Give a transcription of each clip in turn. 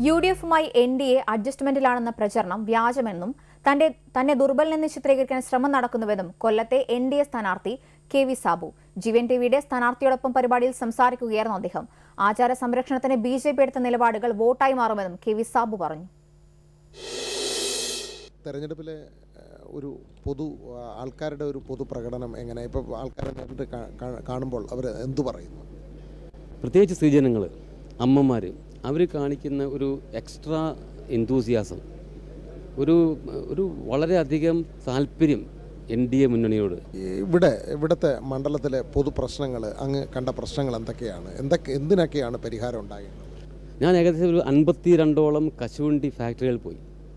U D എഫുമായി N D A അഡ്ജസ്റ്റ്മെന്റിലാണെന്ന പ്രചരണം വ്യാജമെന്നും തന്റെ തന്നെ ദുർബലനെന്ന് ചിത്രീകരിക്കാൻ ശ്രമം നടക്കുന്നുവെന്നും കൊല്ലത്തെ എൻ ഡി എ സ്ഥാനാർത്ഥി കെ വി സാബു ജീവൻ ടിവിയുടെ സ്ഥാനാർത്ഥിയോടൊപ്പം പരിപാടിയിൽ സംസാരിക്കുകയായിരുന്നു അദ്ദേഹം ആചാര സംരക്ഷണത്തിന് ബി ജെ പി എടുത്ത നിലപാടുകൾ വോട്ടായി മാറുമെന്നും കെ വി സാബു പറഞ്ഞു തെരഞ്ഞെടുപ്പിലെ ഏഹ്, ഒരു പൊതു ആ, ആൾക്കാരുടെ ഒരു പൊതു പ്രകടനം എങ്ങനെ ഇപ്പോൾ ആൾക്കാരെ നേരിട്ട് കാ- കാ- കാണുമ്പോൾ അവർ എന്തു പറയുന്നു പ്രത്യേകിച്ച് സ്ത്രീജനങ്ങൾ അമ്മമാർ അവർ കാണിക്കുന്ന ഒരു എക്സ്ട്രാ എന്തൂസിയാസം ഒരു ഒരു വളരെയധികം താല്പര്യം എൻ ഡി എ മുന്നണിയോട് ഈ ഇവിടെ ഇവിടുത്തെ മണ്ഡലത്തിലെ പൊതു പ്രശ്നങ്ങൾ അങ്ങ് കണ്ട പ്രശ്നങ്ങൾ എന്തൊക്കെയാണ് എന്തൊക്കെ എന്തിനൊക്കെയാണ് പരിഹാരം ഉണ്ടാകേണ്ടത് ഞാൻ ഏകദേശം ഒരു അൻപത്തി രണ്ടോളം കശുവണ്ടി ഫാക്ടറികൾ പോയി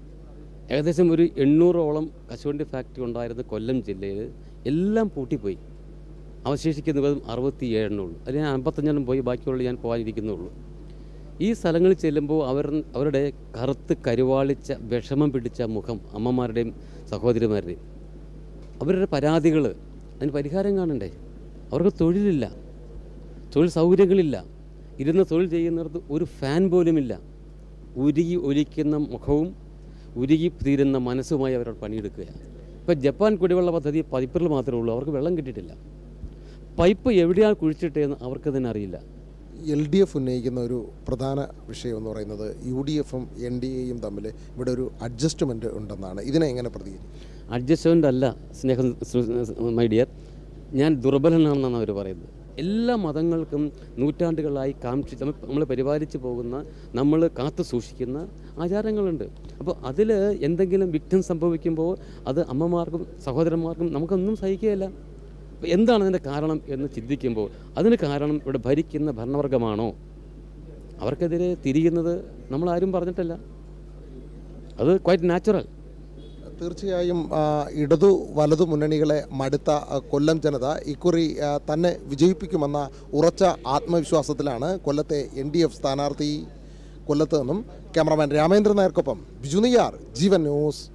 ഏകദേശം ഒരു എണ്ണൂറോളം കശുവണ്ടി ഫാക്ടറി ഉണ്ടായിരുന്ന കൊല്ലം ജില്ലയിൽ എല്ലാം പൂട്ടിപ്പോയി അവശേഷിക്കുന്നത് അറുപത്തി ഏഴെണ്ണുള്ളൂ അതിൽ ഞാൻ അമ്പത്തഞ്ചെണ്ണം പോയി ബാക്കിയുള്ള ഞാൻ പോകാനിരിക്കുന്നുള്ളൂ ഈ സ്ഥലങ്ങളിൽ ചെല്ലുമ്പോൾ അവർ അവരുടെ കറുത്ത് കരുവാളിച്ച വിഷമം പിടിച്ച മുഖം അമ്മമാരുടെയും സഹോദരിമാരുടെയും അവരുടെ പരാതികൾ അതിന് പരിഹാരം കാണണ്ടേ അവർക്ക് തൊഴിലില്ല തൊഴിൽ സൗകര്യങ്ങളില്ല ഇരുന്ന് തൊഴിൽ ചെയ്യുന്നിടത്ത് ഒരു ഫാൻ പോലുമില്ല ഉരുകി ഒലിക്കുന്ന മുഖവും ഉരുകി തീരുന്ന മനസ്സുമായി അവർ പണിയെടുക്കുകയാണ് ഇപ്പം ജപ്പാൻ കുടിവെള്ള പദ്ധതി പൈപ്പിൽ മാത്രമേ ഉള്ളൂ അവർക്ക് വെള്ളം കിട്ടിയിട്ടില്ല പൈപ്പ് എവിടെയാണ് കുഴിച്ചിട്ടതെന്ന് അവർക്ക് തന്നെ അറിയില്ല എൽ ഡി എഫ് ഉന്നയിക്കുന്ന ഒരു പ്രധാന വിഷയം എന്ന് പറയുന്നത് യു ഡി എഫും എൻ ഡി എയും തമ്മിൽ ഇവിടെ ഒരു അഡ്ജസ്റ്റ്മെൻറ്റ് ഉണ്ടെന്നാണ് ഇതിനെ എങ്ങനെ പ്രതികരിക്കും അഡ്ജസ്റ്റ്മെൻ്റ് അല്ല സ്നേഹം മൈ ഡിയർ ഞാൻ ദുർബലനാണെന്നാണ് അവർ പറയുന്നത് എല്ലാ മതങ്ങൾക്കും നൂറ്റാണ്ടുകളായി കാക്ഷിച്ച് നമ്മൾ നമ്മൾ പരിപാലിച്ച് പോകുന്ന നമ്മൾ കാത്തു സൂക്ഷിക്കുന്ന ആചാരങ്ങളുണ്ട് അപ്പോൾ അതിൽ എന്തെങ്കിലും വിഘ്നം സംഭവിക്കുമ്പോൾ അത് അമ്മമാർക്കും സഹോദരന്മാർക്കും നമുക്കൊന്നും സഹിക്കുകയില്ല അപ്പോൾ എന്താണ് അതിൻ്റെ കാരണം എന്ന് ചിന്തിക്കുമ്പോൾ അതിന് കാരണം ഇവിടെ ഭരിക്കുന്ന ഭരണവർഗമാണോ അവർക്കെതിരെ തിരിയുന്നത് നമ്മളാരും പറഞ്ഞിട്ടില്ല അത് ക്വൈറ്റ് നാച്ചുറൽ തീർച്ചയായും ആ, ഇടതു വലതു മുന്നണികളെ മടുത്ത ആ, കൊല്ലം ജനത ഇക്കുറി ആ, തന്നെ വിജയിപ്പിക്കുമെന്ന ഉറച്ച ആത്മവിശ്വാസത്തിലാണ് കൊല്ലത്തെ എൻ ഡി എഫ് സ്ഥാനാർത്ഥി കൊല്ലത്ത് നിന്നും ക്യാമറാമാൻ രാമേന്ദ്രൻ നായർക്കൊപ്പം ബിജു നെയ്യാർ ജീവൻ ന്യൂസ്